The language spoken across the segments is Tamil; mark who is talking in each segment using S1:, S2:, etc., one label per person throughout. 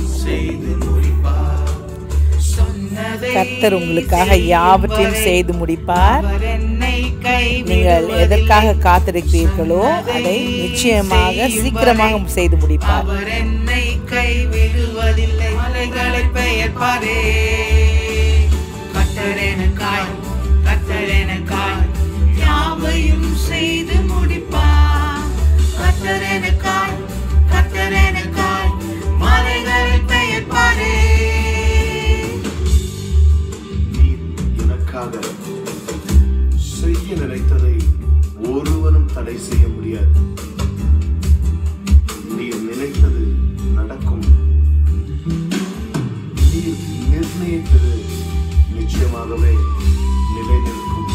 S1: செய்து முடிப்பார் சொன்னதை
S2: கர்த்தர் உங்களுக்காக யாவற்றையும் செய்து முடிப்பார்
S1: அவர் என்னை
S2: நீங்கள் எதற்காக காத்திருக்கிறீர்களோ அதை நிச்சயமாக சீக்கிரமாக செய்து முடிப்பார்
S1: அவர் என்னை கைவிடுவதில்லை மலைகளை பெயர்ப்பாரே கத்தரெனக்காய் கத்தரெனக்காய் யாவையும் செய்து முடிப்பார் கத்தரெனக்காய் கத்தரெனக்காய் மலைகளை பெயர்ப்பாரே
S3: நீர் எனக்காக செய்ய நினைத்ததை ஒருவனும் தடை செய்ய முடியாது நீர் நினைத்தது நடக்கும் நீர் நிர்ணயித்தது நிச்சயமாகவே நிலைநிற்கும்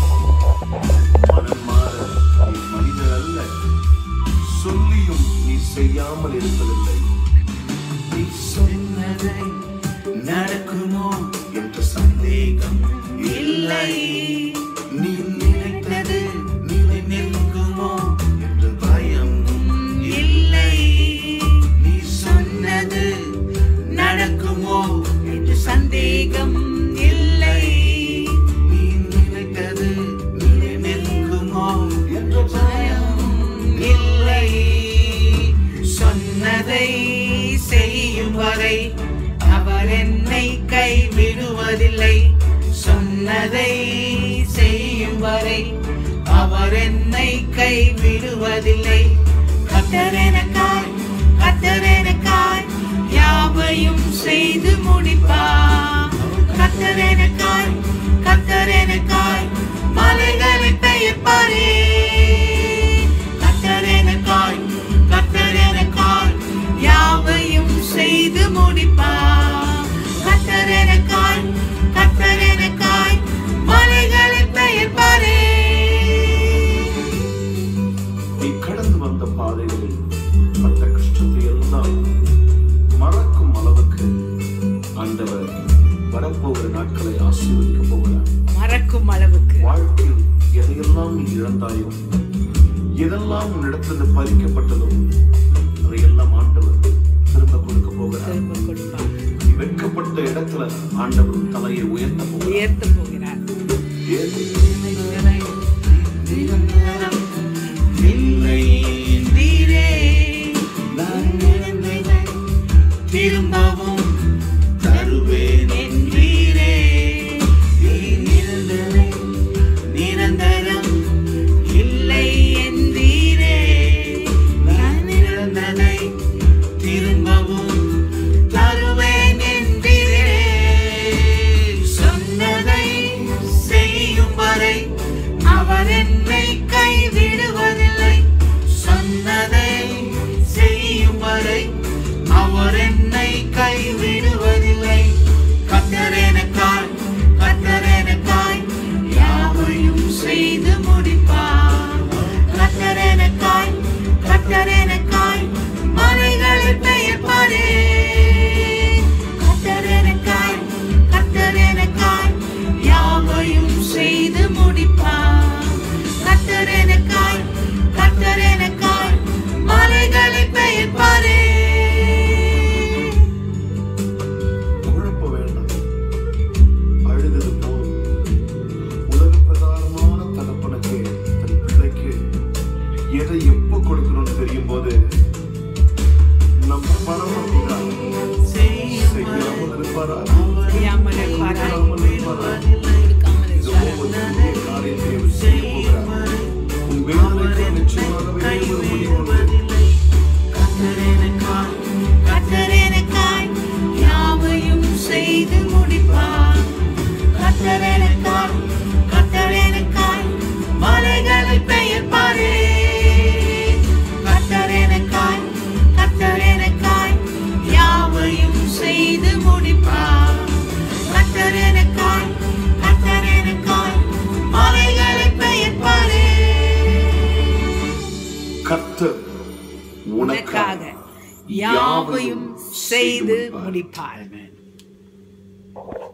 S3: மனம் மாற நீ மனிதர் அல்ல சொல்லியும் நீ செய்யாமல் இருப்பதில்லை நீ
S1: சொன்னதை நடக்குமோ என்ற சந்தேகம் இல்லை நீ நினைத்தது நிலை நிற்குமோ என்ற பயம் இல்லை நீ சொன்னது நடக்குமோ என்று சந்தேகம் இல்லை நீ நினைத்தது நிலை நிற்குமோ என்ற பயம் இல்லை சொன்னதை செய்யும் வரை அவர் என்னை கைவிடுவதில்லை சொன்னதை செய்யும் வரை அவர் என்னை கைவிடுவதில்லை கத்தரெனக்காய் கத்தரெனக்காய் யாவையும் செய்து முடிப்பார் கத்தரெனக்காய் கத்தரெனக்காய் மலைகளை பெயர்ப்பாரே கத்தரெனக்காய் கத்தரெனக்காய் யாவையும் செய்து முடிப்பார் கத்தரெனக்காய் கத்தரெனக்காய் மலைகளை பெயர்ப்பாரே
S3: நீ கடந்து வந்த பாதைகளில் பட்ட கஷ்டத்தை எல்லாம் மறக்கும் அளவுக்கு ஆண்டவர் வரப்போகிற நாட்களை ஆசீர்வதிக்க போகிறார்
S2: மறக்கும் அளவுக்கு
S3: வாழ்க்கையில் எதையெல்லாம் நீ இழந்தாயோ எதெல்லாம் உன்னிடத்திலிருந்து பறிக்கப்பட்டதோ அதையெல்லாம் ஆண்டவர் திரும்ப கொடுக்க போகிறார்
S2: திரும்ப கொடுப்பார்
S3: நீ வெட்கப்பட்ட இடத்துல ஆண்டவர் உன் தலையை உயர்த்த போகிறார்
S2: உயர்த்த போகிறார்
S3: ஏன்
S1: இல்லை என்றீரே நான் நினைந்ததை திரும்பவும் தருவேன் என்றீரே நீ நிரந்தரை நிரந்தரம் இல்லை என்றீரே நான் நிரந்தரை திரும்பவும் தருவேன் என்றீரே சொன்னதை செய்யும் வரை அவர் என்னை கைவிடுவதில்லை சொன்னதை செய்யும் வரை அவர் என்னை கைவிடுவதில்லை கத்தரெனக்காய் கத்தரெனக்காய் யாவையும் செய்து முடிப்பார் கத்தரெனக்காய் கத்தரெனக்காய் மலைகளை பெயர்ப்பாரே கத்தரெனக்காய் கத்தரெனக்காய் யாவையும் செய்து முடிப்பார் கத்தரெனக்காய் கத்தரெனக்காய் மலைகளை பெயர்ப்பாரே
S3: குழப்ப வேண்டாம் அழுதது போதும் உலக பிரகாரமான தகப்பனுக்கு தன் பிள்ளைக்கு எதை எப்போ கொடுக்கணும்னு தெரியும் போது நம் பரமபிதா செய்யாமல் இருப்பாரா
S2: செய்யாமல் இருப்பாரா?
S3: செய்யாமல் இருப்பாரா இதோ ஒரு புதிய காரியத்தை அவர் செய்ய போகிறார் உன் வேதனைக்கு நிச்சயமாகவே ஒரு முடிவு உண்டு
S1: கத்தரெனக்காய் கத்தரெனக்காய் யாவையும் செய்து முடிப்பார் கத்தரெனக்காய் கத்தரெனக்காய் மலைகளை பெயர்ப்பாரே கத்தரெனக்காய் கத்தரெனக்காய் யாவையும் செய்து முடிப்பார் கத்தரெனக்காய் கத்தரெனக்காய் மலைகளை பெயர்ப்பாரே
S3: கர்த்தர்
S2: உனக்காக யாவையும் செய்து முடிப்பார்